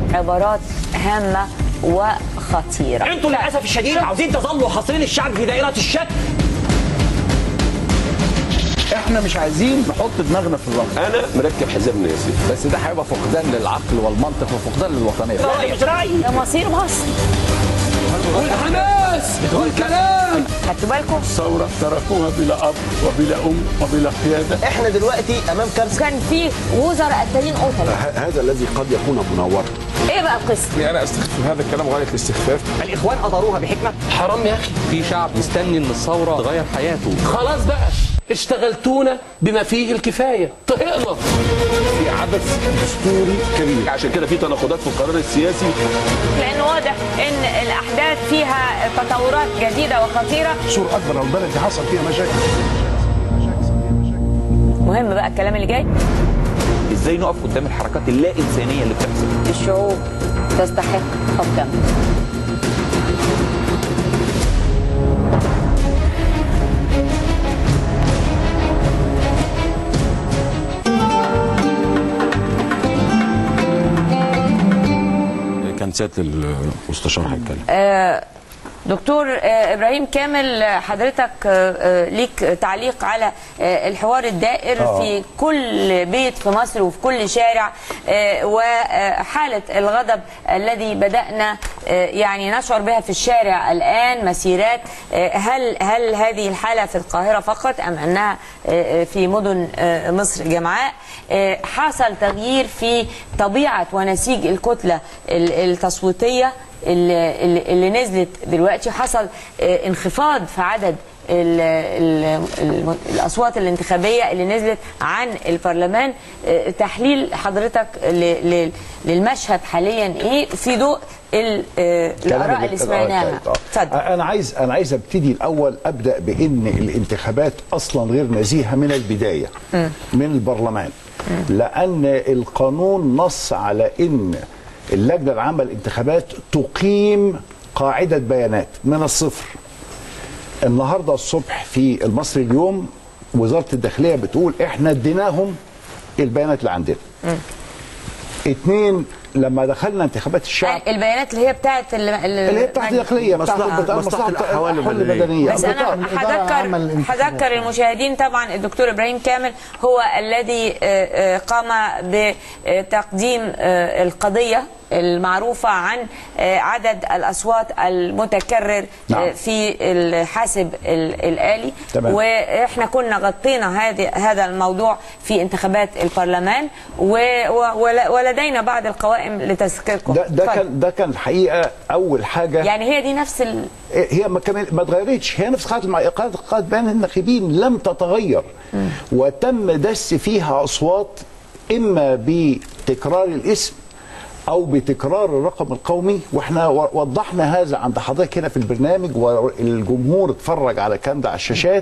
عبارات هامة وخطيرة انتوا للاسف الشديد عاوزين تظلوا حاصرين الشعب في دائره الشك احنا مش عايزين نحط دماغنا في الرمل انا مركب حزام ناسي بس ده هيبقى فقدان للعقل والمنطق وفقدان للوطنيه راي مش راي ده مصير مصر والحماس والكلام خدتوا بالكم الثوره تركوها بلا اب وبلا ام وبلا قياده احنا دلوقتي امام كارثه كان في وزراء قتالين قتلة هذا الذي قد يكون منورا ايه بقى القصة انا استخفف هذا الكلام غايه الاستخفاف الاخوان اداروها بحكمه حرام يا اخي في شعب مستني ان الثوره تغير حياته خلاص بقى اشتغلتونا بما فيه الكفايه طهقنا في عبث دستوري كبير عشان كده في تناقضات في القرار السياسي لأن واضح إن الأحداث فيها تطورات جديدة وخطيرة سور اكبر لو البلد دي حصل فيها مشاكل مهم بقى الكلام اللي جاي ازاي نقف قدام الحركات اللا انسانيه اللي بتحصل الشعوب تستحق حكام كان سياده المستشار هيتكلم دكتور آه، ابراهيم كامل آه، حضرتك آه، آه، ليك تعليق على آه، الحوار الدائر في كل بيت في مصر وفي كل شارع آه، وحاله الغضب الذي بدانا آه، يعني نشعر بها في الشارع الان مسيرات آه، هل هل هذه الحاله في القاهره فقط ام انها آه، في مدن آه، مصر جمعاء آه، حصل تغيير في طبيعه ونسيج الكتله ال- التصويتيه اللي, اللي- اللي نزلت دلوقتي حصل آه، انخفاض في عدد ال ال ال الاصوات الانتخابيه اللي نزلت عن البرلمان آه، تحليل حضرتك ل- ل- للمشهد حاليا ايه في ضوء ال- آه، الاراء اللي سمعناها اتفضل انا عايز انا عايز ابتدي الاول ابدا بان الانتخابات اصلا غير نزيهه من البدايه من البرلمان لان القانون نص على ان اللجنه العامه للانتخابات تقيم قاعده بيانات من الصفر النهارده الصبح في المصري اليوم وزاره الداخليه بتقول احنا اديناهم البيانات اللي عندنا اتنين لما دخلنا انتخابات الشعب البيانات اللي هي بتاعت ال- ال- اللي هي بتاعت الداخليه بتاعت مصلحة- بتاعت مصلحة الأحوال المدنية. بس انا هذكر هذكر المشاهدين طبعا الدكتور ابراهيم كامل هو الذي آه، آه، قام بتقديم آه، القضيه المعروفة عن آه، عدد الأصوات المتكرر نعم. آه، في الحاسب ال- الآلي تمام. وإحنا كنا غطينا هذه هذا الموضوع في انتخابات البرلمان و- و- ول- ولدينا بعض القوائم لتذكيركم ده ده اتفضل. كان ده كان الحقيقه اول حاجه يعني هي دي نفس ال... هي ما كمان ما اتغيرتش هي نفس قاعده مع قاعده قاعده بيان الناخبين لم تتغير وتم دس فيها اصوات اما بتكرار الاسم او بتكرار الرقم القومي واحنا و- وضحنا هذا عند حضرتك هنا في البرنامج والجمهور اتفرج على الكلام ده على الشاشات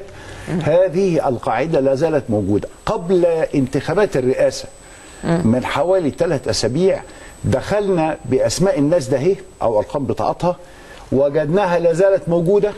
هذه القاعده لا زالت موجوده قبل انتخابات الرئاسه من حوالي ثلاث اسابيع دخلنا باسماء الناس ده اهي او ارقام بطاقتها وجدناها لا زالت موجوده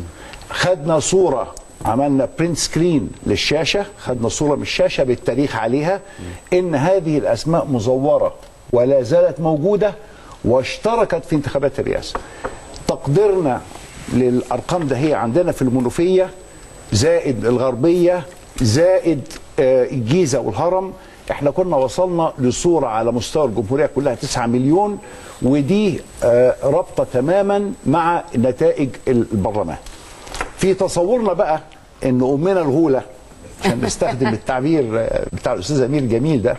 خدنا صوره عملنا برنت سكرين للشاشه خدنا صوره من الشاشه بالتاريخ عليها ان هذه الاسماء مزوره ولا زالت موجوده واشتركت في انتخابات الرئاسه تقديرنا للارقام ده هي عندنا في المنوفيه زائد الغربيه زائد آه، الجيزه والهرم احنا كنا وصلنا لصوره على مستوى الجمهوريه كلها 9 مليون ودي آه، رابطه تماما مع نتائج البرلمان. في تصورنا بقى ان امنا الغوله عشان نستخدم التعبير آه، بتاع الاستاذ امير جميل ده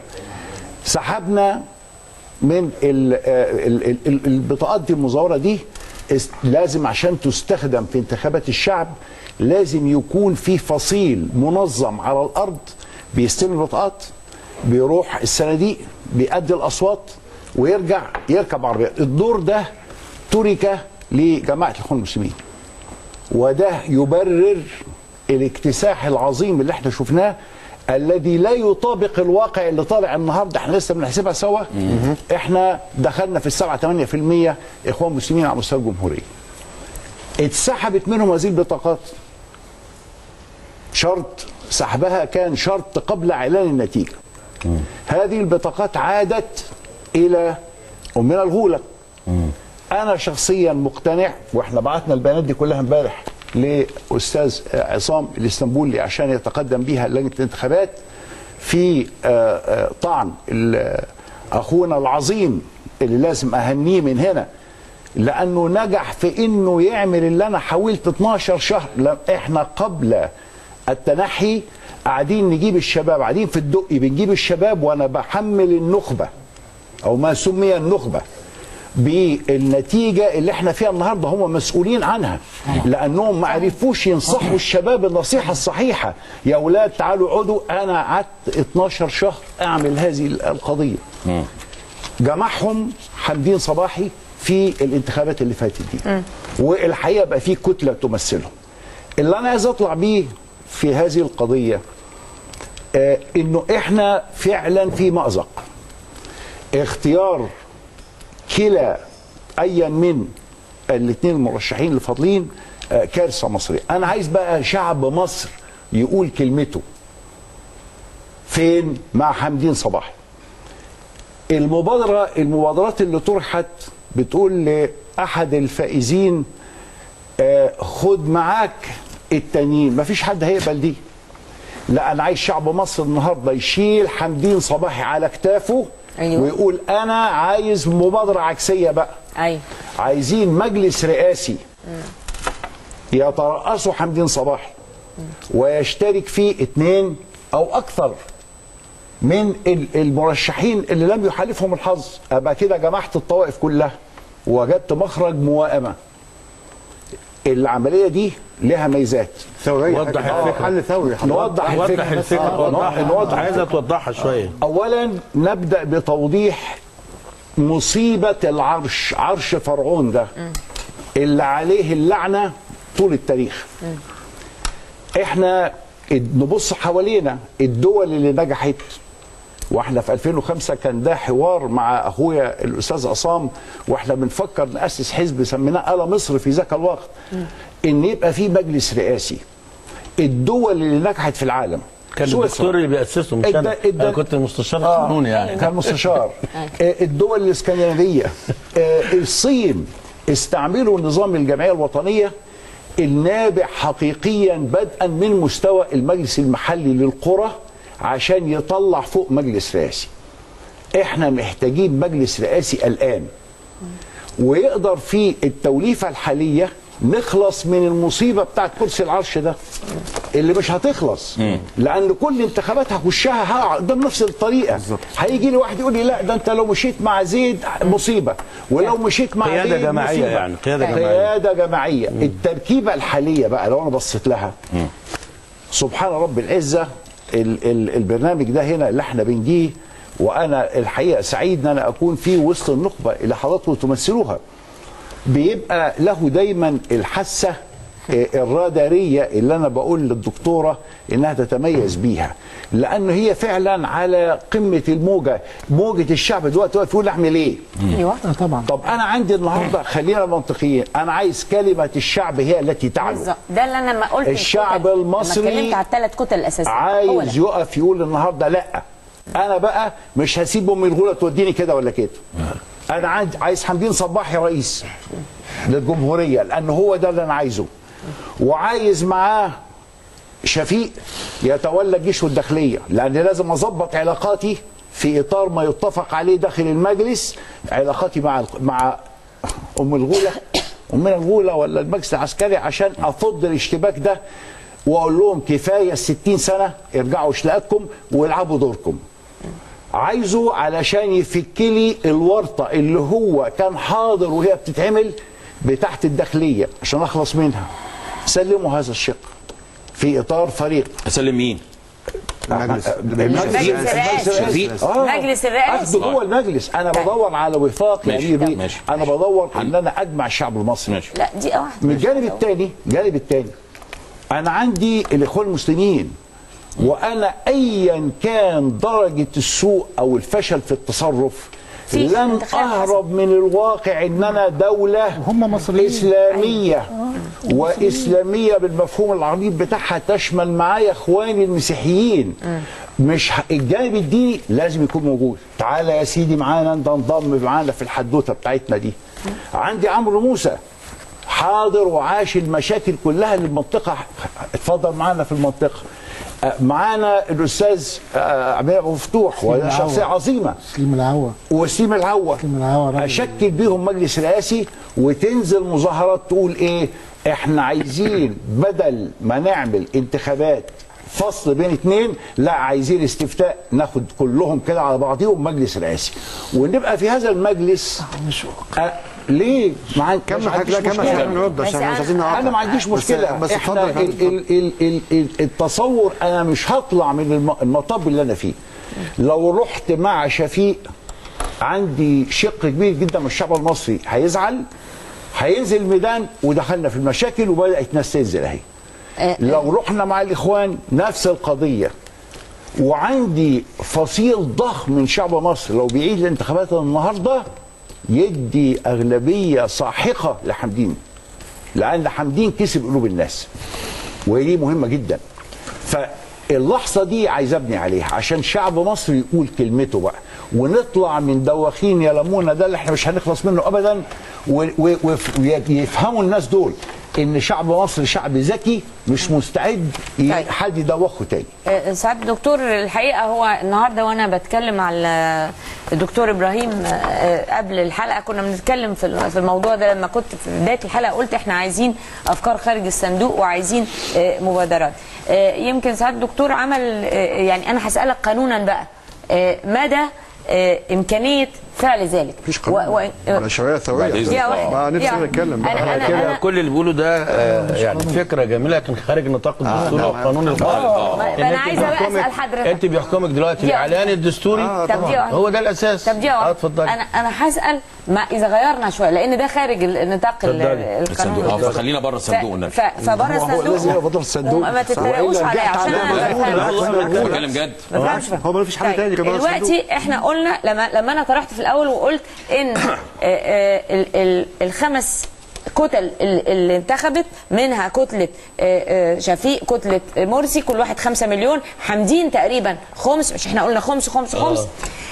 سحبنا من ال- آه، ال- ال- ال- البطاقات دي المزوره دي است- لازم عشان تستخدم في انتخابات الشعب لازم يكون في فصيل منظم على الارض بيستلم البطاقات بيروح الصناديق بيأدي الاصوات ويرجع يركب عربيه الدور ده ترك لجماعه الاخوان المسلمين وده يبرر الاكتساح العظيم اللي احنا شفناه الذي لا يطابق الواقع اللي طالع النهارده احنا لسه بنحسبها سوا احنا دخلنا في السبعة 8% اخوان مسلمين على مستوى الجمهوريه اتسحبت منهم هذه البطاقات شرط سحبها كان شرط قبل اعلان النتيجه هذه البطاقات عادت الى ومن الغوله انا شخصيا مقتنع واحنا بعتنا البيانات دي كلها امبارح لاستاذ عصام الاسطنبولي عشان يتقدم بيها لجنه الانتخابات في آه، آه، طعن ال- اخونا العظيم اللي لازم اهنيه من هنا لانه نجح في انه يعمل اللي انا حاولت 12 شهر لا احنا قبل التنحي قاعدين نجيب الشباب قاعدين في الدقي بنجيب الشباب وانا بحمل النخبه او ما سمي النخبه بالنتيجه اللي احنا فيها النهارده هم مسؤولين عنها لانهم ما عرفوش ينصحوا الشباب النصيحه الصحيحه يا اولاد تعالوا اقعدوا انا قعدت 12 شهر اعمل هذه القضيه جمعهم حمدين صباحي في الانتخابات اللي فاتت دي والحقيقه بقى في كتله تمثلهم اللي انا عايز اطلع بيه في هذه القضيه آه انه احنا فعلا في مازق اختيار كلا ايا من الاثنين المرشحين اللي فاضلين آه، كارثه مصريه انا عايز بقى شعب مصر يقول كلمته فين مع حمدين صباحي المبادره المبادرات اللي طرحت بتقول لاحد الفائزين آه، خد معاك التانيين مفيش حد هيقبل دي لا انا عايز شعب مصر النهارده يشيل حمدين صباحي على كتافه أيوة. ويقول انا عايز مبادره عكسيه بقى ايوه عايزين مجلس رئاسي يترأسه حمدين صباحي ويشترك فيه اثنين او اكثر من ال- المرشحين اللي لم يحالفهم الحظ ابقى كده جمعت الطوائف كلها وجدت مخرج موائمه العمليه دي لها ميزات ثورية وضح آه، الفكرة. حل ثوري نوضح وضح الفكره الفكره آه، وضحها نوضح عايزها توضحها شويه اولا نبدا بتوضيح مصيبه العرش عرش فرعون ده اللي عليه اللعنه طول التاريخ احنا نبص حوالينا الدول اللي نجحت واحنا في 2005 كان ده حوار مع اخويا الاستاذ عصام واحنا بنفكر ناسس حزب سميناه آل مصر في ذاك الوقت ان يبقى في مجلس رئاسي الدول اللي نجحت في العالم كان سويسرا، الدكتور اللي بيأسسه مش الد- انا الد- انا كنت مستشار آه، قانوني يعني كان مستشار آه، الدول الاسكندنافيه آه، الصين استعملوا نظام الجمعيه الوطنيه النابع حقيقيا بدءا من مستوى المجلس المحلي للقرى عشان يطلع فوق مجلس رئاسي احنا محتاجين مجلس رئاسي الان ويقدر في التوليفه الحاليه نخلص من المصيبه بتاعت كرسي العرش ده اللي مش هتخلص لان كل انتخابات هخشها ها- قدام نفس الطريقه هيجي لي واحد يقول لي لا ده انت لو مشيت مع زيد مصيبه ولو مشيت مع قيادة زيد جماعية مصيبة. يعني، قيادة جماعية. قياده جماعيه التركيبه الحاليه بقى لو انا بصيت لها سبحان رب العزه ال ال البرنامج ده هنا اللي احنا بنجيه وانا الحقيقه سعيد ان انا اكون فيه وسط النخبه اللي حضراتكم تمثلوها بيبقى له دايما الحاسه آه، الراداريه اللي انا بقول للدكتوره انها تتميز بيها لان هي فعلا على قمه الموجه موجه الشعب دلوقتي واقف يقول اعمل ايه ايوه طبعا طب انا عندي النهارده خلينا منطقيين انا عايز كلمه الشعب هي التي تعلو بالظبط ده اللي انا ما قلت الشعب الكتل. المصري لما اتكلمت على الثلاث كتل الاساسيه هو عايز ده. يقف يقول النهارده لا انا بقى مش هسيب ام الغوله توديني كده ولا كده انا عايز عايز حمدين صباحي رئيس للجمهوريه لان هو ده اللي انا عايزه وعايز معاه شفيق يتولى الجيش والداخليه لان لازم اظبط علاقاتي في اطار ما يتفق عليه داخل المجلس علاقاتي مع مع ام الغوله ام الغوله ولا المجلس العسكري عشان افض الاشتباك ده واقول لهم كفايه ال 60 سنه ارجعوا اشلاءكم والعبوا دوركم عايزه علشان يفك لي الورطه اللي هو كان حاضر وهي بتتعمل بتاعت الداخليه عشان اخلص منها سلموا هذا الشق في اطار فريق اسلم مين؟ المجلس المجلس الرئاسي شفيق آه. مجلس الرئاسي. اخده جوه المجلس انا بدور على وفاق يا ماشي، امير بيه ماشي. انا بدور ان انا اجمع الشعب المصري ماشي لا دي واحده من الجانب الثاني الجانب الثاني انا عندي الاخوان المسلمين وانا ايا كان درجه السوء او الفشل في التصرف فيش لم انتخاب حصل. اهرب من الواقع ان انا دوله هم مصريين. اسلاميه واسلاميه بالمفهوم العريض بتاعها تشمل معايا اخواني المسيحيين مش ه- الجانب الديني لازم يكون موجود تعالى يا سيدي معانا انت انضم معانا في الحدوته بتاعتنا دي عندي عمرو موسى حاضر وعاش المشاكل كلها للمنطقه اتفضل معانا في المنطقه آه، معانا الاستاذ آه، عبد ابو مفتوح وده العوا. شخصيه عظيمه سليم العوا وسيم العوا سليم العوا راجل. اشكل بيهم مجلس رئاسي وتنزل مظاهرات تقول ايه احنا عايزين بدل ما نعمل انتخابات فصل بين اتنين لا عايزين استفتاء ناخد كلهم كده على بعضهم مجلس رئاسي ونبقى في هذا المجلس أه ليه؟ مع كمل حضرتك لا كمل عشان نرد عشان مش عايزين نقاطع انا ما عنديش بس- مشكله بس احنا اتفضل ال ال ال ال ال التصور انا مش هطلع من الم- المطب اللي انا فيه لو رحت مع شفيق عندي شق كبير جدا من الشعب المصري هيزعل هينزل الميدان ودخلنا في المشاكل وبدات ناس تنزل اهي لو رحنا مع الاخوان نفس القضيه وعندي فصيل ضخم من شعب مصر لو بيعيد الانتخابات النهارده يدي اغلبيه ساحقه لحمدين لان حمدين كسب قلوب الناس ودي مهمه جدا فاللحظه دي عايز ابني عليها عشان شعب مصر يقول كلمته بقى ونطلع من دواخين يلمونا ده اللي احنا مش هنخلص منه ابدا ويفهموا الناس دول ان شعب مصر شعب ذكي مش مستعد ي- طيب. حد يدوخه تاني آه، سعاده الدكتور الحقيقه هو النهارده وانا بتكلم على الدكتور ابراهيم آه، قبل الحلقه كنا بنتكلم في ال- في الموضوع ده لما كنت في بدايه الحلقه قلت احنا عايزين افكار خارج الصندوق وعايزين آه، مبادرات آه، يمكن سعاده الدكتور عمل آه، يعني انا هسالك قانونا بقى آه، مدى آه، امكانيه فعل ذلك مفيش قانون و- و- ولا شرعيه ثوريه دقيقة واحدة. ما نفسي دقيقة نتكلم واحدة. بقى أنا- أنا- كده أنا- كل اللي بيقوله ده آه، يعني فكره جميله لكن خارج نطاق الدستور لا، والقانون القائم ما- ما انا عايزه بقى اسال حضرتك انت بيحكمك دلوقتي دي الاعلان الدستوري آه، طب طبعاً. دي واحدة. هو ده الاساس طب دي اه واحدة. اتفضلي انا انا هسال ما اذا غيرنا شويه لان ده خارج ال- نطاق ال- اتفضلي. الصندوق اه القانون فخلينا بره الصندوق ف- والنبي ف- فبره هو- هو الصندوق لازم يبقى بره الصندوق. وما تتريقوش وإلا عليا رجعت عشان على انا القانون. بفهم لا، بتكلم جد ما بفهمش هو ما فيش حل تاني كمان دلوقتي احنا قلنا لما لما انا طرحت في الاول وقلت ان آه، آه، ال- ال- الخمس كتل ال- اللي انتخبت منها كتلة آه، آه، شفيق كتلة مرسي كل واحد خمسة مليون حمدين تقريبا خمس مش احنا قلنا خمس خمس خمس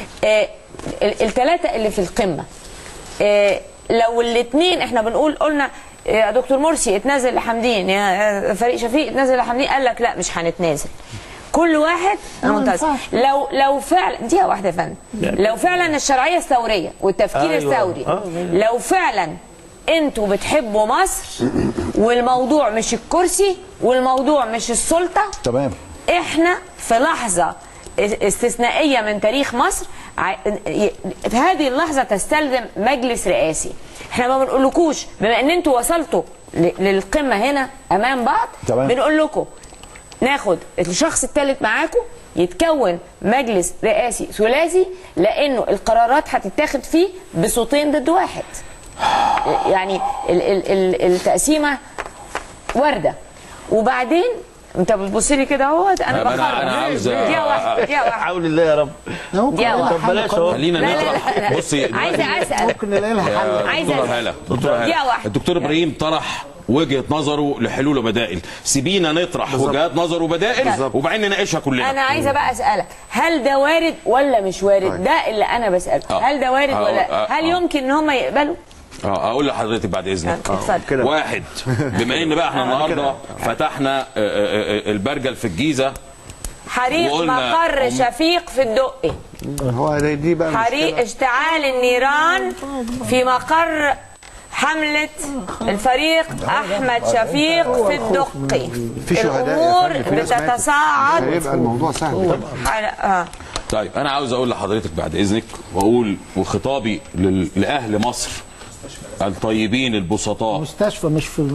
الثلاثة اللي في القمة آه، لو الاثنين احنا بنقول قلنا يا دكتور مرسي اتنازل لحمدين يا فريق شفيق اتنازل لحمدين قال لك لا مش هنتنازل كل واحد انا ما منتظر ينفعش. لو لو فعلا دقيقه واحده يا فندم لو فعلا الشرعيه الثوريه والتفكير أيوة. الثوري آه. لو فعلا انتوا بتحبوا مصر والموضوع مش الكرسي والموضوع مش السلطه تمام احنا في لحظة استثنائية من تاريخ مصر ع- في هذه اللحظة تستلزم مجلس رئاسي احنا ما بنقولكوش بما ان انتوا وصلتوا ل- للقمة هنا امام بعض تمام. بنقول لكم ناخد الشخص الثالث معاكم يتكون مجلس رئاسي ثلاثي لانه القرارات هتتاخد فيه بصوتين ضد واحد يعني ال ال ال التقسيمه وارده وبعدين انت بتبص لي كده اهوت انا طب أنا- بخرج أنا عاوز- دقيقه واحده دقيقه واحده حول الله يا رب هو دي كلنا واحدة. طب حل بلاش قانون. اهو خلينا لا لا نطرح لا لا. بصي عايزه اسال ممكن نلاقي لها حل عايزة دكتور أسأل. هلا دكتور دقيقة هلا واحدة. الدكتور ابراهيم طرح وجهه نظره لحلول وبدائل سيبينا نطرح وجهات نظر وبدائل وبعدين نناقشها كلنا انا عايزه بقى اسالك هل ده وارد ولا مش وارد ده اللي انا بساله آه. هل ده وارد آه، ولا آه، هل آه. يمكن ان هم يقبلوا اه اقول لحضرتك بعد اذنك اتفضل واحد بما ان بقى احنا النهارده فتحنا آه، آه، آه، البرجل في الجيزه حريق وقلنا مقر هم- شفيق في الدقي هو دي- دي بقى حريق المشكلة. اشتعال النيران في مقر حملة الفريق أحمد شفيق في الدقي في شهداء يا الأمور فندم، في ناس ماتت. بتتصاعد هيبقى الموضوع سهل على- آه. طيب انا عاوز اقول لحضرتك بعد اذنك واقول وخطابي لل- لاهل مصر الطيبين البسطاء مستشفى مش في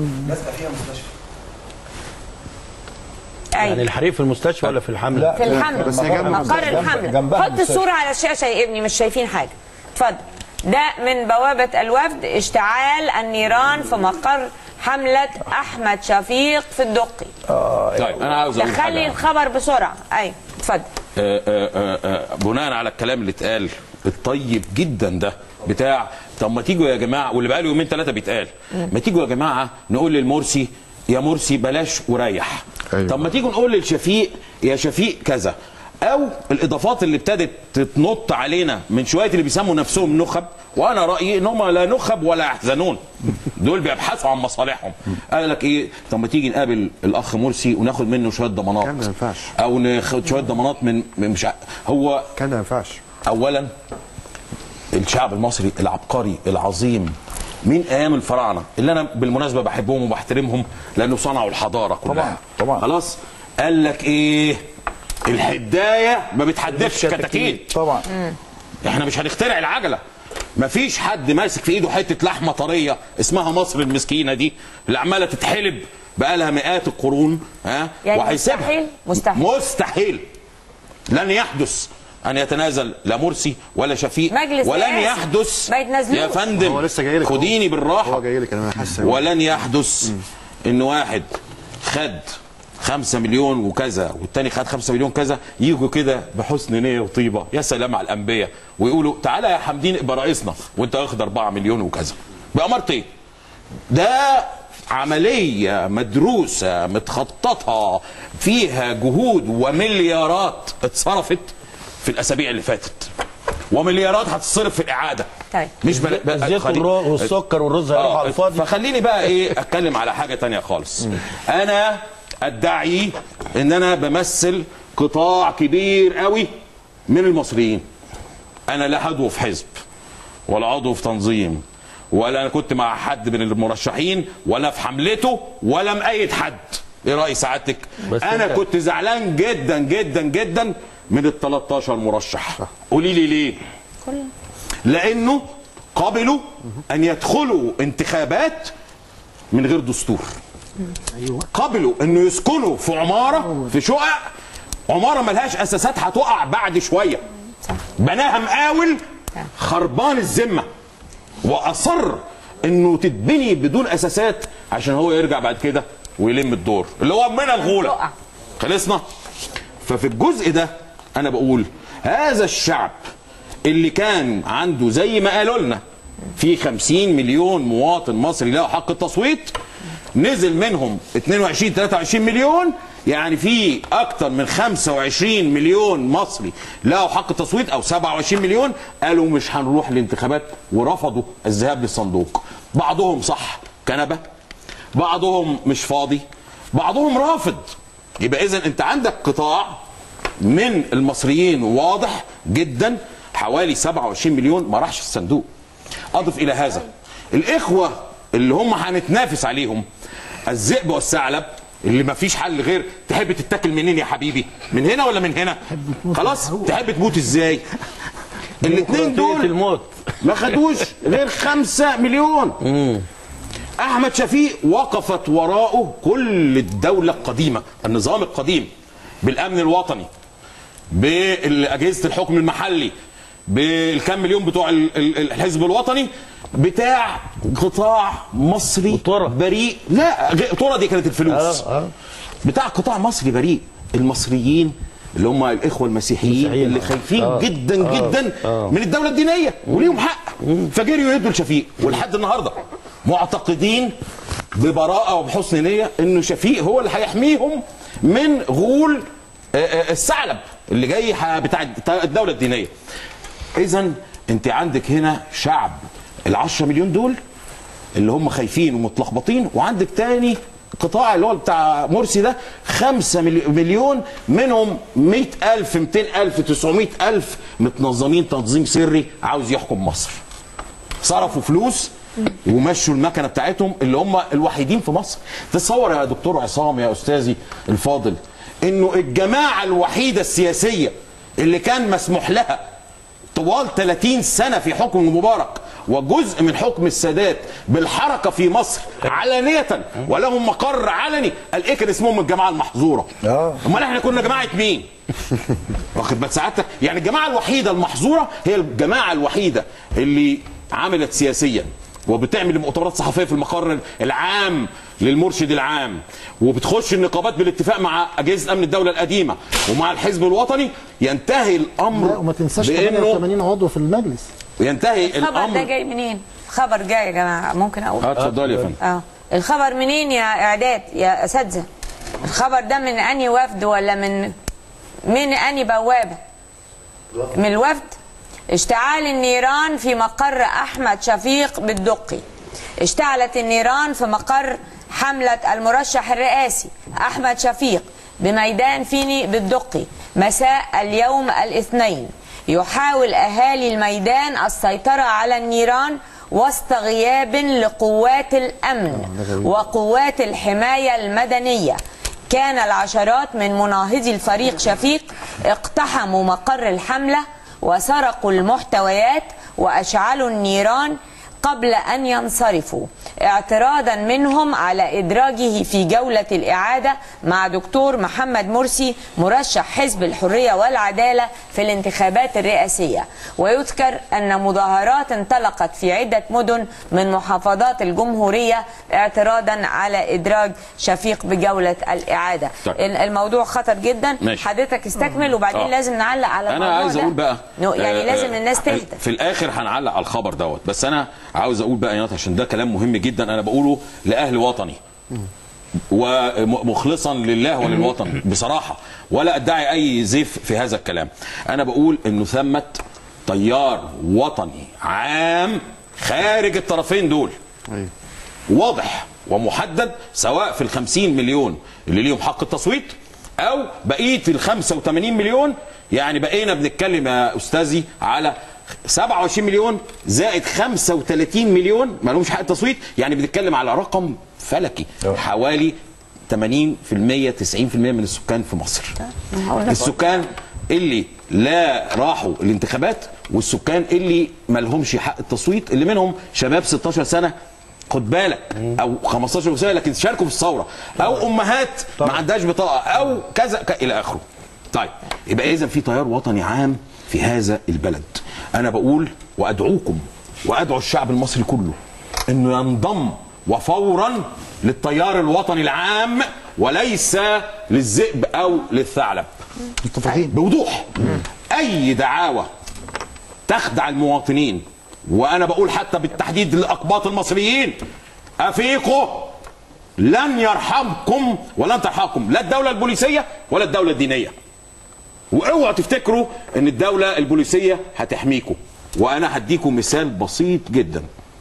يعني أيوة. الحريق في المستشفى ولا في الحمله في الحملة بس هي جنب مقر جنب- الحملة جنبها حط المستشفى. الصورة على الشاشة يا ابني مش شايفين حاجة اتفضل ده من بوابة الوفد اشتعال النيران في مقر حملة أحمد شفيق في الدقي طيب انا عاوز اقول دخلي حاجه الخبر بسرعة أيوة اتفضل آه، آه، آه، آه، بناء على الكلام اللي اتقال الطيب جدا ده بتاع طب ما تيجوا يا جماعه واللي بقاله يومين ثلاثه بيتقال ما تيجوا يا جماعه نقول للمرسي يا مرسي بلاش وريح أيوة. طب ما تيجوا نقول للشفيق يا شفيق كذا او الاضافات اللي ابتدت تتنط علينا من شويه اللي بيسموا نفسهم نخب وانا رايي ان هم لا نخب ولا يحزنون دول بيبحثوا عن مصالحهم قال لك ايه طب ما تيجي نقابل الاخ مرسي وناخد منه شويه ضمانات كان ما ينفعش. او ناخد شويه ضمانات من من مش ع- هو كان ما ينفعش اولا الشعب المصري العبقري العظيم من ايام الفراعنه اللي انا بالمناسبه بحبهم وبحترمهم لانه صنعوا الحضاره كلها طبعاً، طبعاً. خلاص قال لك ايه الحدايه ما بتحدفش كتاكيت طبعا احنا مش هنخترع العجله مفيش حد ماسك في ايده حته لحمه طريه اسمها مصر المسكينه دي اللي عماله تتحلب بقالها مئات القرون ها يعني وهيسيبها. مستحيل؟ مستحيل. مستحيل لن يحدث ان يتنازل لا مرسي ولا شفيق مجلس ولن رئاسي. يحدث ما يتنازلوش. يا فندم هو لسه جاي لك أهو. خديني بالراحه هو جاي لك انا حاسس ولن يحدث ان واحد خد خمسة مليون وكذا والتاني خد خمسة مليون كذا يجوا كده بحسن نية وطيبة يا سلام على الأنبياء ويقولوا تعالى يا حمدين ابقى رئيسنا وانت واخد أربعة مليون وكذا بأمارة ايه؟ ده عملية مدروسة متخططة فيها جهود ومليارات اتصرفت في الأسابيع اللي فاتت ومليارات هتتصرف في الإعادة طيب. مش بل... بل... الزيت خلي- والرو- والسكر والرز هيروحوا على الفاضي فخليني بقى ايه اتكلم على حاجه تانية خالص انا ادعي ان انا بمثل قطاع كبير قوي من المصريين انا لا عضو في حزب ولا عضو في تنظيم ولا انا كنت مع حد من المرشحين ولا في حملته ولا مأيد حد ايه راي سعادتك بس انا أنت- كنت زعلان جدا جدا جدا من ال 13 مرشح قولي لي ليه لانه قبلوا ان يدخلوا انتخابات من غير دستور قبلوا انه يسكنوا في عماره في شقق عماره ملهاش اساسات هتقع بعد شويه بناها مقاول خربان الذمه واصر انه تتبني بدون اساسات عشان هو يرجع بعد كده ويلم الدور اللي هو من الغوله تقع. خلصنا ففي الجزء ده انا بقول هذا الشعب اللي كان عنده زي ما قالوا لنا في 50 مليون مواطن مصري له حق التصويت نزل منهم 22 23 مليون يعني في اكتر من 25 مليون مصري له حق التصويت او 27 مليون قالوا مش هنروح الانتخابات ورفضوا الذهاب للصندوق بعضهم صح كنبه بعضهم مش فاضي بعضهم رافض يبقى اذا انت عندك قطاع من المصريين واضح جدا حوالي 27 مليون ما راحش الصندوق اضف الى هذا الاخوه اللي هم هنتنافس عليهم الذئب والثعلب اللي ما فيش حل غير تحب تتاكل منين يا حبيبي من هنا ولا من هنا خلاص تحب تموت ازاي الاثنين ديمقراطية دول الموت ما خدوش غير خمسة مليون احمد شفيق وقفت وراءه كل الدوله القديمه النظام القديم بالامن الوطني باجهزه الحكم المحلي بالكام مليون بتوع ال- ال- الحزب الوطني بتاع قطاع مصري وطرة. بريء لا غ- طرة دي كانت الفلوس آه، آه. بتاع قطاع مصري بريء المصريين اللي هم الاخوه المسيحيين المسيحيين. اللي خايفين آه. جدا آه. جدا آه. من الدوله الدينيه وليهم حق فجريوا يدوا لشفيق ولحد النهارده معتقدين ببراءه وبحسن نيه انه شفيق هو اللي هيحميهم من غول آه، آه، الثعلب اللي جاي ح- بتاع الدوله الدينيه اذا انت عندك هنا شعب ال 10 مليون دول اللي هم خايفين ومتلخبطين وعندك تاني قطاع اللي هو بتاع مرسي ده 5 مليون منهم 100000 200000 900000 متنظمين تنظيم سري عاوز يحكم مصر صرفوا فلوس ومشوا المكنه بتاعتهم اللي هم الوحيدين في مصر تصور يا دكتور عصام يا استاذي الفاضل انه الجماعه الوحيده السياسيه اللي كان مسموح لها طوال 30 سنه في حكم مبارك وجزء من حكم السادات بالحركه في مصر علانيه ولهم مقر علني قال ايه كان اسمهم الجماعه المحظوره آه. امال احنا كنا جماعه مين واخد بال سعادتك يعني الجماعه الوحيده المحظوره هي الجماعه الوحيده اللي عملت سياسيا وبتعمل مؤتمرات صحفيه في المقر العام للمرشد العام وبتخش النقابات بالاتفاق مع اجهزه امن الدوله القديمه ومع الحزب الوطني ينتهي لا الامر وما تنساش بانه 88 عضو في المجلس ينتهي الخبر ده الامر جاي منين؟ خبر جاي يا جماعه ممكن اقول اه اتفضلي يا فندم اه الخبر منين يا اعداد يا اساتذه الخبر ده من اني وفد ولا من من اني بوابه من الوفد اشتعال النيران في مقر احمد شفيق بالدقي اشتعلت النيران في مقر حمله المرشح الرئاسي احمد شفيق بميدان فيني بالدقي مساء اليوم الاثنين يحاول اهالي الميدان السيطره على النيران وسط غياب لقوات الامن وقوات الحمايه المدنيه كان العشرات من مناهضي الفريق شفيق اقتحموا مقر الحمله وسرقوا المحتويات واشعلوا النيران قبل ان ينصرفوا اعتراضا منهم على ادراجه في جوله الاعاده مع دكتور محمد مرسي مرشح حزب الحريه والعداله في الانتخابات الرئاسيه ويذكر ان مظاهرات انطلقت في عده مدن من محافظات الجمهوريه اعتراضا على ادراج شفيق بجوله الاعاده طيب. الموضوع خطر جدا ماشي. حضرتك استكمل وبعدين آه. لازم نعلق على انا الموضوع عايز ده. اقول بقى نو- يعني آه، لازم آه، الناس تهدى في الاخر هنعلق على الخبر دوت بس انا عاوز اقول بقى يا ناس عشان ده كلام مهم جدا انا بقوله لاهل وطني ومخلصا لله وللوطن بصراحه ولا ادعي اي زيف في هذا الكلام انا بقول انه ثمه تيار وطني عام خارج الطرفين دول أيوة. واضح ومحدد سواء في الخمسين مليون اللي ليهم حق التصويت او بقيه ال 85 مليون يعني بقينا بنتكلم يا استاذي على 27 مليون زائد 35 مليون ما لهمش حق التصويت يعني بنتكلم على رقم فلكي حوالي 80% 90% من السكان في مصر السكان اللي لا راحوا الانتخابات والسكان اللي ما لهمش حق التصويت اللي منهم شباب 16 سنه خد بالك او 15 سنه لكن شاركوا في الثوره او امهات ما عندهاش بطاقه او كذا ك... الى اخره طيب يبقى اذا في تيار وطني عام في هذا البلد انا بقول وادعوكم وادعو الشعب المصري كله انه ينضم وفورا للتيار الوطني العام وليس للذئب او للثعلب متفقين بوضوح اي دعاوى تخدع المواطنين وانا بقول حتى بالتحديد للاقباط المصريين افيقوا لن يرحمكم ولن ترحمكم لا الدوله البوليسيه ولا الدوله الدينيه واوعوا تفتكروا ان الدوله البوليسيه هتحميكم وانا هديكم مثال بسيط جدا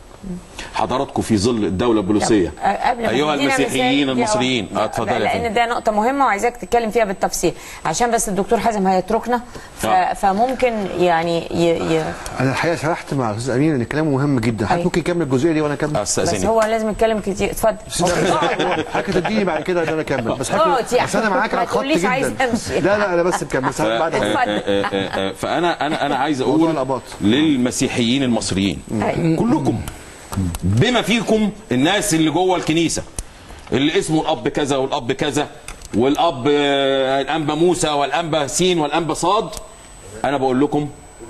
حضراتكم في ظل الدوله البوليسيه قبل ما ايها تدينا المسيحيين مثال- المصريين لا، اه اتفضل يا لان فندم ده نقطه مهمه وعايزاك تتكلم فيها بالتفصيل عشان بس الدكتور حازم هيتركنا ف... آه. فممكن يعني ي... ي... انا الحقيقه سرحت مع الاستاذ امين ان كلامه مهم جدا حضرتك أيوة. ممكن يكمل الجزئيه دي وانا اكمل بس استاذني هو لازم يتكلم كتير اتفضل حضرتك تديني بعد كده ان انا اكمل بس اقعد حضرتك يعني. بس انا معاك ما على الخط تقوليش عايز جدا أمشي. لا لا انا بس مكمل بس ف- بعد اتفضل. آه، آه، آه، آه، فانا انا انا عايز موضوع اقول الآباط. للمسيحيين المصريين كلكم بما فيكم الناس اللي جوه الكنيسه اللي اسمه الاب كذا والاب كذا والاب آه، الانبا موسى والانبا سين والانبا صاد انا بقول لكم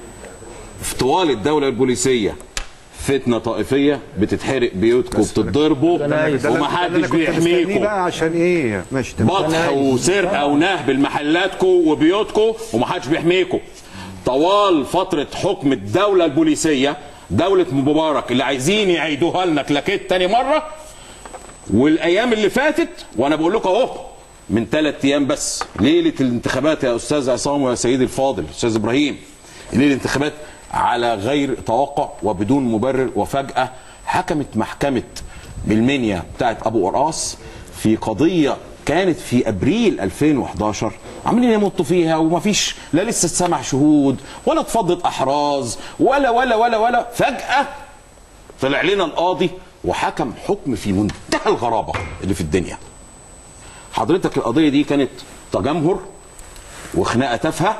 في طوال الدوله البوليسيه فتنه طائفيه بتتحرق بيوتكم بتتضربوا ومحدش بيحميكم بقى عشان ايه ماشي تمام بطح وسرقه ونهب لمحلاتكم وبيوتكم ومحدش بيحميكم طوال فتره حكم الدوله البوليسيه دوله مبارك اللي عايزين يعيدوها لنا كلاكيت تاني مره والايام اللي فاتت وانا بقول لكم اهو من ثلاث ايام بس ليله الانتخابات يا استاذ عصام ويا سيدي الفاضل استاذ ابراهيم ليله الانتخابات على غير توقع وبدون مبرر وفجاه حكمت محكمه المنيا بتاعت ابو قرقاص في قضيه كانت في ابريل 2011 عاملين يمطوا فيها ومفيش لا لسه سمع شهود ولا اتفضت احراز ولا ولا ولا ولا فجاه طلع لنا القاضي وحكم حكم في منتهى الغرابه اللي في الدنيا حضرتك القضيه دي كانت تجمهر وخناقه تافهه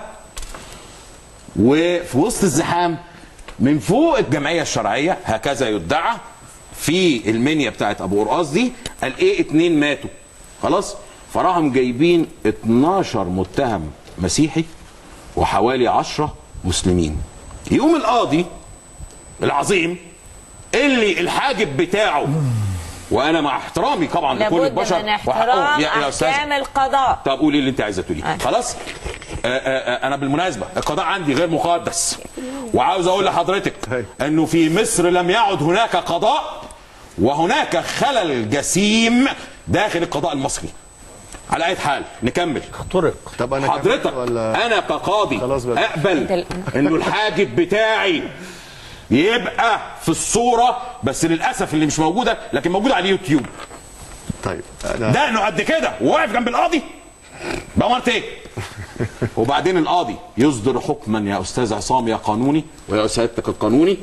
وفي وسط الزحام من فوق الجمعيه الشرعيه هكذا يدعى في المنيا بتاعت ابو قرقاص دي قال ايه اتنين ماتوا خلاص فراهم جايبين 12 متهم مسيحي وحوالي 10 مسلمين يقوم القاضي العظيم اللي الحاجب بتاعه وانا مع احترامي طبعا لكل لابد البشر من احترام وحقهم. يا- يا أستاذ. احكام القضاء طب قولي اللي انت عايزه تقوليه آه. خلاص آه، آه، آه، انا بالمناسبه القضاء عندي غير مقدس وعاوز اقول لحضرتك انه في مصر لم يعد هناك قضاء وهناك خلل جسيم داخل القضاء المصري على اي حال نكمل اخترق طب انا حضرتك كمل ولا انا كقاضي خلاص بقى. اقبل انه الحاجب بتاعي يبقى في الصوره بس للاسف اللي مش موجوده لكن موجوده على اليوتيوب طيب انا ده انه قد كده وواقف جنب القاضي بأمرت ايه؟ وبعدين القاضي يصدر حكما يا استاذ عصام يا قانوني ويا سيادتك القانوني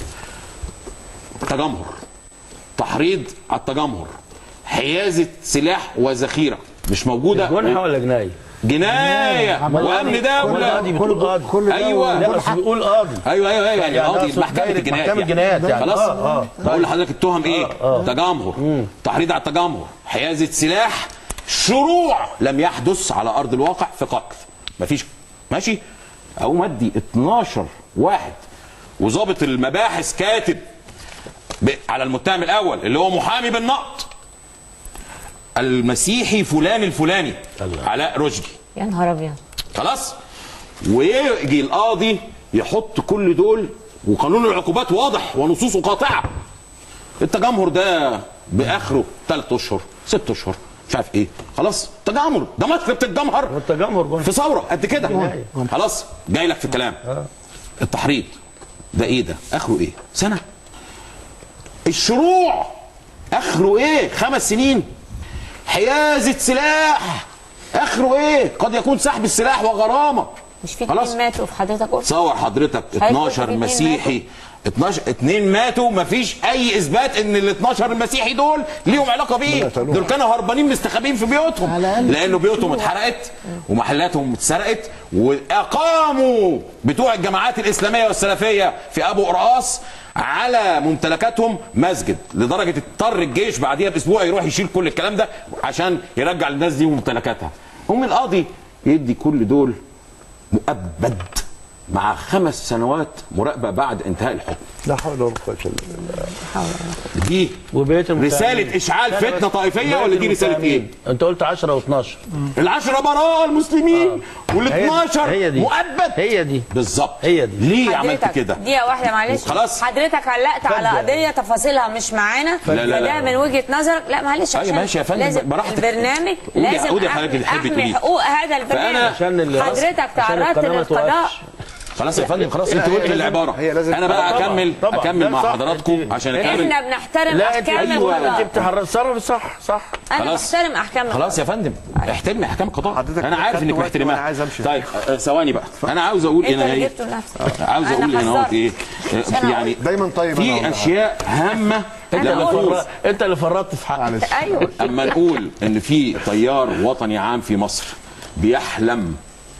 تجمهر تحريض على التجمهر حيازه سلاح وذخيره مش موجوده جنحه ولا جنايه؟ جنايه وامن كل دوله قاضي بتقول قاضي كل ده أيوة. لا بس بيقول قاضي ايوه ايوه ايوه يعني يعني قاضي أقصد محكمه دايرة الجنايات محكمة الجنايات يعني. خلاص آه، آه. بقول لحضرتك التهم ايه تجمهر تحريض على التجمهر حيازه سلاح شروع لم يحدث على ارض الواقع في قتل مفيش ماشي اقوم ادي 12 واحد وظابط المباحث كاتب ب- على المتهم الاول اللي هو محامي بالنقط المسيحي فلان الفلاني علاء رشدي يا نهار ابيض خلاص ويجي القاضي يحط كل دول وقانون العقوبات واضح ونصوصه قاطعه التجمهر ده باخره ثلاث اشهر ست اشهر مش عارف ايه خلاص تجمهر ده مصر بتتجمهر والتجمهر جنح في ثوره قد كده خلاص جاي لك في الكلام التحريض ده ايه ده اخره ايه سنه الشروع اخره ايه خمس سنين حيازه سلاح اخره ايه قد يكون سحب السلاح وغرامه مش في خلاص. اتنين ماتوا في حضرتك قلت تصور حضرتك قلت 12 اتنين مسيحي 12 اتنين ماتوا مفيش اي اثبات ان ال 12 المسيحي دول ليهم علاقه بيه دول كانوا هربانين مستخبين في بيوتهم على الأقل. لانه بيوتهم اتحرقت ومحلاتهم اتسرقت واقاموا بتوع الجماعات الاسلاميه والسلفيه في ابو قرقاص على ممتلكاتهم مسجد لدرجه اضطر الجيش بعديها باسبوع يروح يشيل كل الكلام ده عشان يرجع للناس دي ممتلكاتها هم القاضي يدي كل دول مؤبد مع خمس سنوات مراقبه بعد انتهاء الحكم لا حول ولا قوه الا بالله دي وبقيه المتهمين. رساله اشعال لا، فتنه بس طائفيه بقية ولا دي رساله ايه؟ المتهمين. انت قلت 10 و12 العشرة براءة المسلمين وال 12 هي دي مؤبد هي دي بالظبط هي دي. ليه عملت حضرتك كده؟ دقيقة واحدة معلش خلاص. حضرتك علقت على اتفضل. قضية تفاصيلها مش معانا لا، لا، لا. فده من وجهة نظرك لا معلش أيوة عشان ماشي يا فندم، لازم براحتك. البرنامج قولي- لازم قولي حضرتك اللي تحبي احمي تقوليه. حقوق هذا البرنامج عشان اللي- حضرتك عشان تعرضت القناة ما للقضاء توقفش. خلاص يا فندم خلاص انت قلت العباره هي لازم- انا بقى طبعاً، اكمل طبعاً. اكمل ده مع صح. حضراتكم انت- عشان اكمل احنا بنحترم لا انت احكام ايوه القضاء انت بتتصرف صح صح انا خلاص. بحترم احكام خلاص يا فندم احترم احكام القضاء حضرتك انا عارف خدت انك وقت محترمها وأنا عايز أمشي. طيب آه، ثواني بقى انا عاوز اقول انت هنا اللي ايه جبته لنفسك عاوز أنا اقول هنا حذرت. اهوت ايه عشان أقول. يعني دايما طيب أنا في والله. اشياء هامه أنا لما قلت. نقول انت اللي فرطت في حقك معلش ايوه اما نقول ان في تيار وطني عام في مصر بيحلم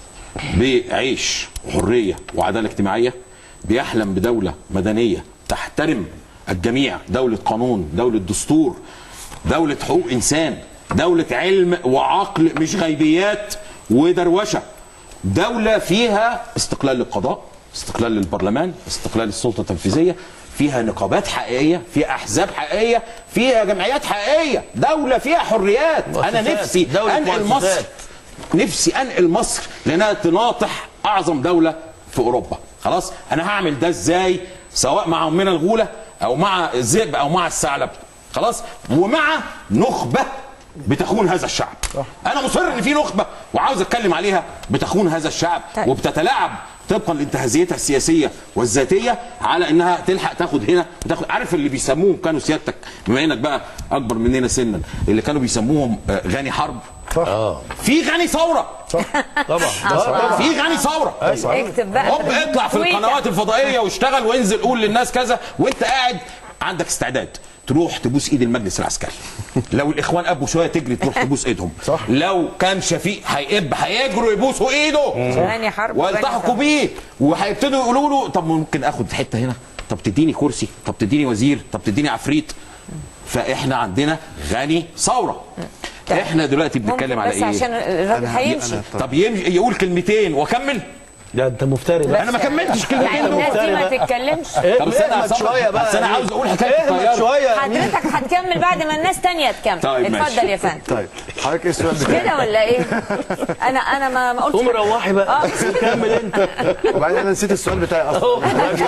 بعيش وحريه وعداله اجتماعيه بيحلم بدوله مدنيه تحترم الجميع دوله قانون دوله دستور دوله حقوق انسان دوله علم وعقل مش غيبيات ودروشه دوله فيها استقلال للقضاء استقلال للبرلمان استقلال للسلطه التنفيذيه فيها نقابات حقيقيه فيها احزاب حقيقيه فيها جمعيات حقيقيه دوله فيها حريات انا مؤسسات. نفسي دولة انقل مصر مؤسسات. نفسي انقل مصر لانها تناطح اعظم دوله في اوروبا خلاص انا هعمل ده ازاي سواء مع امنا الغوله او مع الذئب او مع الثعلب خلاص ومع نخبه بتخون هذا الشعب انا مصر ان في نخبه وعاوز اتكلم عليها بتخون هذا الشعب طيب. وبتتلاعب طبقا لانتهازيتها السياسيه والذاتيه على انها تلحق تاخد هنا وتاخد عارف اللي بيسموهم كانوا سيادتك بما انك بقى اكبر مننا سنا اللي كانوا بيسموهم آه، غني حرب اه في غني ثوره طبعا طبعا في غني ثوره اكتب بقى هوب اطلع في تويتر. القنوات الفضائيه واشتغل وانزل قول للناس كذا وانت قاعد عندك استعداد تروح تبوس ايد المجلس العسكري لو الاخوان ابوا شويه تجري تروح تبوس ايدهم صح لو كان شفيق هيقب هيجروا يبوسوا ايده غني حرب وغني والتحقوا ثورة. بيه وهيبتدوا يقولوا له طب ممكن اخد حته هنا طب تديني كرسي طب تديني وزير طب تديني عفريت فاحنا عندنا غني ثوره احنا دلوقتي بنتكلم ممكن على بس ايه عشان الراجل أنا- هيمشي أنا- طب يم- يقول كلمتين واكمل ده انت مفتري بقى انا ما كملتش كده يعني الناس دي ما تتكلمش طب استنى يا عصام، شوية بقى. بس انا عاوز اقول حكايه اهمل الطياره شويه حضرتك هتكمل بعد ما الناس تانية تكمل طيب، ماشي. اتفضل يا فندم طيب حضرتك ايه السؤال بتاعك؟ كده ولا ايه انا انا ما ما قلتش قوم حاجة. روحي بقى اه كمل انت وبعدين انا نسيت السؤال بتاعي اصلا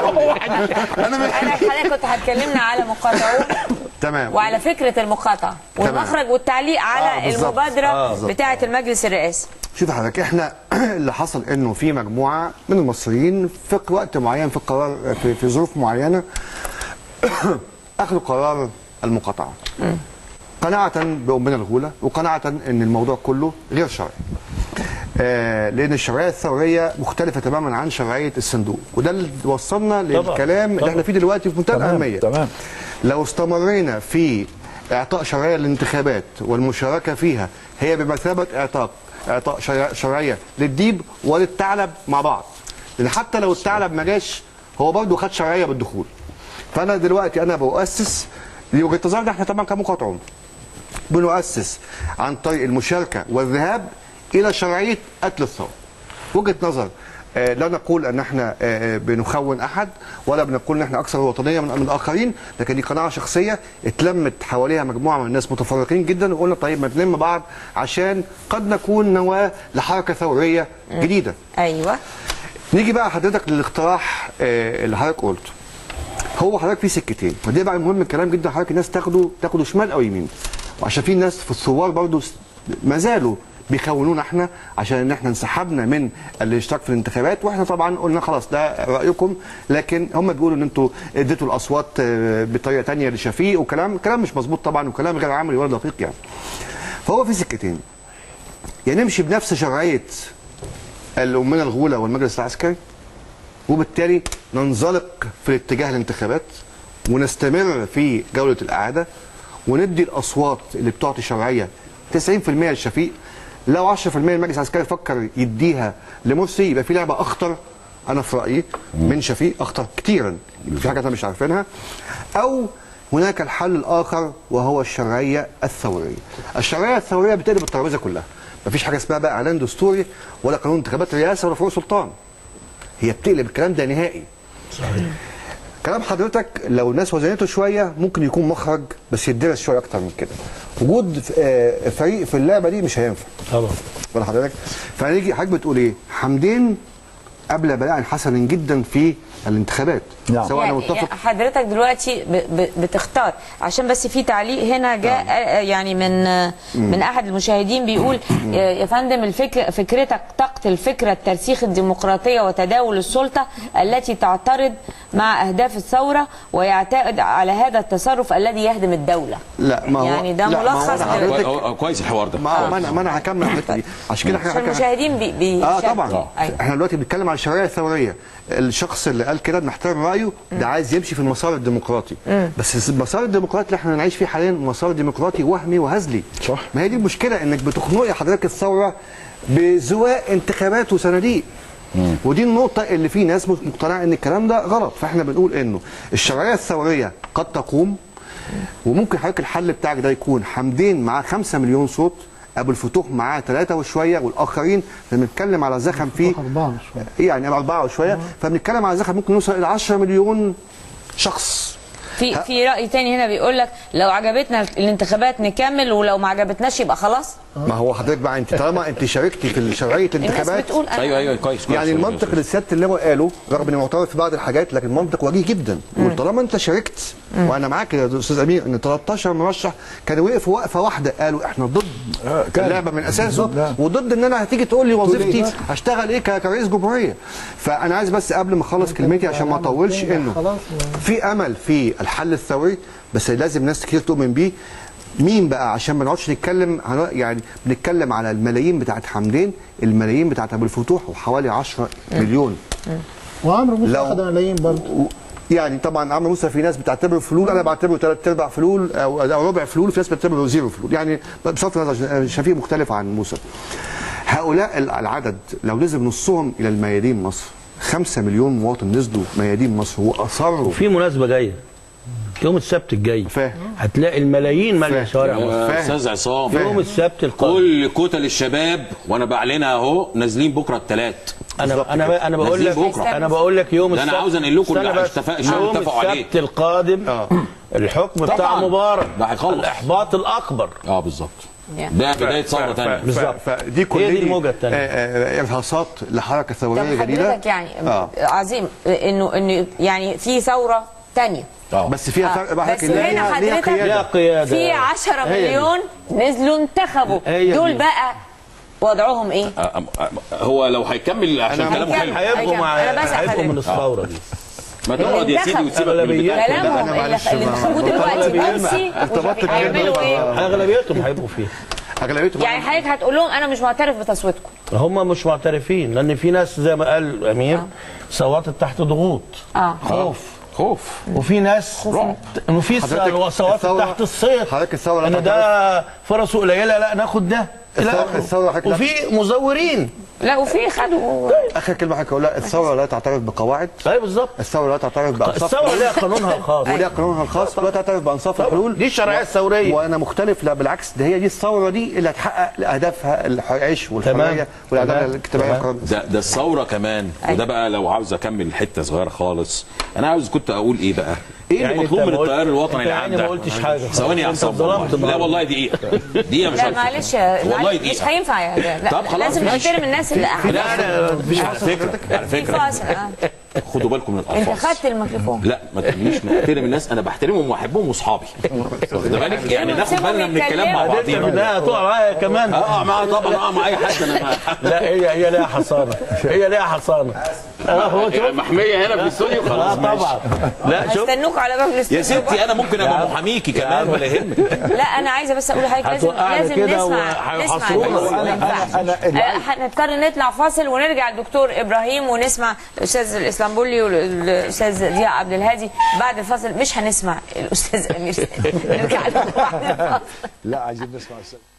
انا حضرتك كنت هتكلمنا على مقاطعون تمام وعلى فكره المقاطعه والمخرج والتعليق على آه، بالظبط. المبادره آه، بالظبط. بتاعه المجلس الرئاسي شوف حضرتك احنا اللي حصل انه في مجموعه من المصريين في وقت معين في قرار في, في ظروف معينه اخذوا قرار المقاطعه قناعه بامنا الغوله وقناعه ان الموضوع كله غير شرعي آه لان الشرعيه الثوريه مختلفه تماما عن شرعيه الصندوق وده اللي وصلنا للكلام اللي احنا فيه دلوقتي في منتهى تمام، الاهميه تمام. لو استمرينا في اعطاء شرعيه للانتخابات والمشاركه فيها هي بمثابه اعطاء اعطاء شرع- شرعيه للديب وللثعلب مع بعض لان حتى لو الثعلب ما جاش هو برضه خد شرعيه بالدخول فانا دلوقتي انا بؤسس لوجهه نظرنا احنا طبعا كمقاطعون بنؤسس عن طريق المشاركه والذهاب الى شرعيه قتل الثوره وجهه نظر آه، لا نقول ان احنا آه، آه، بنخون احد ولا بنقول ان احنا اكثر وطنيه من من الاخرين لكن دي قناعه شخصيه اتلمت حواليها مجموعه من الناس متفرقين جدا وقلنا طيب ما نلم بعض عشان قد نكون نواه لحركه ثوريه جديده ايوه نيجي بقى حضرتك للاقتراح آه، اللي حضرتك قلته هو حضرتك في سكتين وده بقى مهم الكلام جدا حضرتك الناس تاخده تاخده شمال او يمين وعشان في ناس في الثوار برضو س- ما زالوا بيخونونا احنا عشان ان احنا انسحبنا من الاشتراك في الانتخابات واحنا طبعا قلنا خلاص ده رايكم لكن هم بيقولوا ان انتوا اديتوا الاصوات آه، بطريقه تانية لشفيق وكلام كلام مش مظبوط طبعا وكلام غير عملي ولا دقيق يعني فهو في سكتين يا نمشي بنفس شرعيه الأمنا الغولة والمجلس العسكري وبالتالي ننزلق في الاتجاه الانتخابات ونستمر في جولة الإعادة وندي الأصوات اللي بتعطي شرعية 90% للشفيق لو 10% المجلس العسكري فكر يديها لمرسي يبقى في لعبة أخطر أنا في رأيي من شفيق أخطر كتيرا في حاجة احنا مش عارفينها أو هناك الحل الآخر وهو الشرعية الثورية الشرعية الثورية بتقلب الترابيزة كلها مفيش حاجة اسمها بقى إعلان دستوري ولا قانون انتخابات رئاسة ولا فروع سلطان هي بتقلب الكلام ده نهائي صحيح كلام حضرتك لو الناس وزنته شويه ممكن يكون مخرج بس يدرس شويه اكتر من كده وجود آه، فريق في اللعبه دي مش هينفع طبعا ولا حضرتك فهنيجي حضرتك بتقول ايه حمدين قبل بلاء حسنا جدا في الانتخابات نعم. سواء انا يعني متفق حضرتك دلوقتي ب- ب- بتختار عشان بس في تعليق هنا جاء آه، يعني من آه، من احد المشاهدين بيقول آه، يا فندم الفكر فكرتك تقتل فكره ترسيخ الديمقراطيه وتداول السلطه التي تعترض مع اهداف الثوره ويعتقد على هذا التصرف الذي يهدم الدوله لا ما هو يعني ده لا، ما هو ملخص أنا ل- حضرتك كوي- أو- كويس الحوار ده ما ما انا ما انا هكمل الحته دي عشان كده عشان احنا المشاهدين بي بي اه طبعا احنا دلوقتي بنتكلم عن الشرعيه الثوريه الشخص اللي قال كده بنحترم رايه ده عايز يمشي في المسار الديمقراطي بس المسار الديمقراطي اللي احنا نعيش فيه حاليا مسار ديمقراطي وهمي وهزلي صح. ما هي دي المشكله انك بتخنقي حضرتك الثوره بزواق انتخابات وصناديق ودي النقطة اللي في ناس مقتنعة ان الكلام ده غلط فاحنا بنقول انه الشرعية الثورية قد تقوم وممكن حضرتك الحل بتاعك ده يكون حمدين معاه 5 مليون صوت ابو الفتوح معاه ثلاثة وشوية والاخرين بنتكلم على زخم فيه أربعة وشوية. يعني أربعة وشوية فبنتكلم على زخم ممكن يوصل إلى 10 مليون شخص في في راي تاني هنا بيقول لك لو عجبتنا الانتخابات نكمل ولو ما عجبتناش يبقى خلاص ما هو حضرتك بقى انت طالما انت شاركتي في شرعيه الناس الانتخابات بتقول أنا- ايوه ايوه كويس كويس يعني المنطق اللي سياده اللواء قاله رغم انه معترض في بعض الحاجات لكن منطق وجيه جدا وطالما انت شاركت وانا معاك يا استاذ امير ان 13 مرشح كانوا وقفوا وقفه واحده قالوا احنا ضد آه، كان. اللعبه من اساسه نعم. وضد ان انا هتيجي تقول لي وظيفتي إيه؟ هشتغل ايه ك- كرئيس جمهوريه فانا عايز بس قبل ما اخلص كلمتي عشان ما اطولش انه خلاص في امل في الحل الثوري بس لازم ناس كتير تؤمن بيه مين بقى عشان ما نقعدش نتكلم هن- يعني بنتكلم على الملايين بتاعت حمدين الملايين بتاعت ابو الفتوح وحوالي 10 مليون وعمرو موسى لو- اخذ ملايين برضه و- يعني طبعا عمرو موسى في ناس بتعتبره فلول انا بعتبره ثلاث ارباع فلول او أو ربع فلول في ناس بتعتبره زيرو فلول يعني بصرف النظر شفيق مختلف عن موسى هؤلاء ال- العدد لو نزل نصهم الى الميادين مصر 5 مليون مواطن نزلوا ميادين مصر واصروا في مناسبه جايه يوم السبت الجاي فاهم. هتلاقي الملايين ماليه فاهم. شوارع مصر يا فاهم. استاذ عصام يوم السبت القادم كل كتل الشباب وانا بعلنها اهو نازلين بكره الثلاث انا انا انا بقول نازلين لك بكرة. انا بقول لك يوم ده أنا السبت عاوز أنقل لكم استنى اللي بس. اتفق- الشعب يوم اتفقوا عليه. السبت القادم الحكم بتاع طبعاً. مبارك ده هيخلص. الاحباط الاكبر اه بالظبط Yeah. ده بدايه ثوره ثانيه بالظبط. فدي هي كل دي الموجة التانية. ارهاصات لحركه ثوريه طب جديده حضرتك يعني آه. عظيم انه انه يعني في ثوره تانية اه بس فيها فرق بقى بس حضرتك إن هنا ليها- ليها حضرتك ليها قياده قياده في 10 هي دي. مليون نزلوا انتخبوا هي دول دي. بقى وضعهم ايه؟ آه، آه، هو لو هيكمل عشان أنا كلامه هيكمل. حلو هيبقوا مع أنا بسأل هيبقوا من حضرتك. الثوره دي ما تقعد يا سيدي وتسيبك من أغلبية. البتاع. كلامهم أنا اللي معلش اللي ما- انتخبوه دلوقتي أغلبية مرسي ارتبطت وشافعي. هيعملوا بكده. ايه؟ اغلبيتهم هيبقوا فيها اغلبيتهم يعني حضرتك هتقول لهم انا مش معترف بتصويتكم هم مش معترفين لان في ناس زي ما قال الامير صوتت تحت ضغوط اه خوف خوف وفي ناس انه في حضرتك صوت الثورة- تحت الصيت حضرتك الثورة لا ان ده فرصه قليله لا ناخد ده إلى الثورة- آخره. الثورة حضرتك لا- وفي مزورين لا وفي خدوا اخر كلمه حضرتك اقولها الثوره لا تعترف بقواعد ايوه بالظبط الثوره لا تعترف بانصاف الثوره ليها قانونها الخاص وليها قانونها الخاص ولا تعترف بانصاف الحلول دي الشرعيه الثوريه وانا مختلف لا بالعكس ده هي دي الثوره دي اللي هتحقق اهدافها العيش والحريه تمام. والاهداف تمام. الاجتماعيه تمام. والقانون. ده ده الثوره كمان وده بقى لو عاوز اكمل حته صغيره خالص انا عاوز كنت اقول ايه بقى ايه اللي يعني مطلوب أنت من ما قلت- التيار الوطني أنت العام يعني ده ما قلتش حاجة خالص. ثواني يا أنت عصام ظلمت والله. لا بعض. والله دقيقه دقيقه مش لا هكذب. معلش والله معلش، مش دقيقه هينفع يا لا طب خلاص لازم ماشي. نحترم الناس اللي قاعده لا انا مش على فكره على في فكره فاصل آه. خدوا بالكم من انت الالفاظ خدت الميكروفون لا ما تقوليش نحترم الناس انا بحترمهم واحبهم واصحابي واخد بالك يعني ناخد بالنا من الكلام مع انت في بعضينا النهايه هتقع معايا كمان اه معاها طبعا اه مع اي حد انا ما- لا هي هي ليها حصانه هي ليها حصانه اه هو شوف محميه هنا في الاستوديو اه خلاص ماشي. طبعا لا شوف هستنوك على باب يا الاستوديو ستي انا ممكن ابقى محاميكي كمان ولا يهمك لا انا عايزه بس اقول لحضرتك لازم هتوقعني لازم كده نسمع نسمع وهيحصرونا. الناس. ما ينفعش. أنا- اللي آه، هنضطر نطلع فاصل ونرجع الدكتور ابراهيم ونسمع الاستاذ الاسلامبولي والاستاذ ضياء عبد الهادي بعد الفاصل مش هنسمع الاستاذ امير سامي. نرجع لكم بعد الفاصل لا عايزين نسمع السلام